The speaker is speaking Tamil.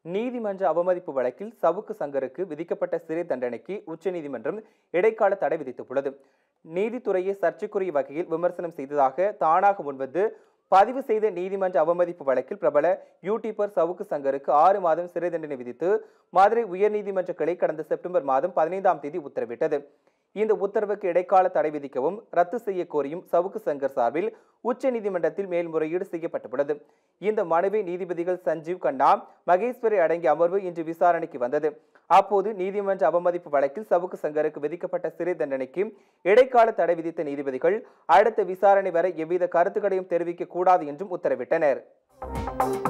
நீதிமன்ற அவமதிப்பு வழக்கில் சவுக்கு சங்கருக்கு விதிக்கப்பட்ட சிறை தண்டனைக்கு உச்சநீதிமன்றம் இடைக்கால தடை விதித்துள்ளது நீதித்துறையை சர்ச்சைக்குரிய வகையில் விமர்சனம் செய்ததாக தானாக முன்வந்து பதிவு செய்த நீதிமன்ற அவமதிப்பு வழக்கில் பிரபல யூடியூபர் சவுக்கு சங்கருக்கு ஆறு மாதம் சிறை தண்டனை விதித்து மதுரை உயர்நீதிமன்ற கிளை கடந்த செப்டம்பர் மாதம் பதினைந்தாம் தேதி உத்தரவிட்டது இந்த உத்தரவுக்கு இடைக்கால தடை விதிக்கவும் ரத்து செய்ய கோரியும் சவுக்கு சங்கர் சார்பில் உச்சநீதிமன்றத்தில் மேல்முறையீடு செய்யப்பட்டுள்ளது இந்த மனுவை நீதிபதிகள் சஞ்சீவ் கண்ணா மகேஸ்வரி அடங்கிய அமர்வு இன்று விசாரணைக்கு வந்தது அப்போது நீதிமன்ற அவமதிப்பு வழக்கில் சவுக்கு சங்கருக்கு விதிக்கப்பட்ட சிறை தண்டனைக்கு இடைக்கால தடை விதித்த நீதிபதிகள் அடுத்த விசாரணை வரை எவ்வித கருத்துக்களையும் தெரிவிக்க கூடாது என்றும் உத்தரவிட்டனர்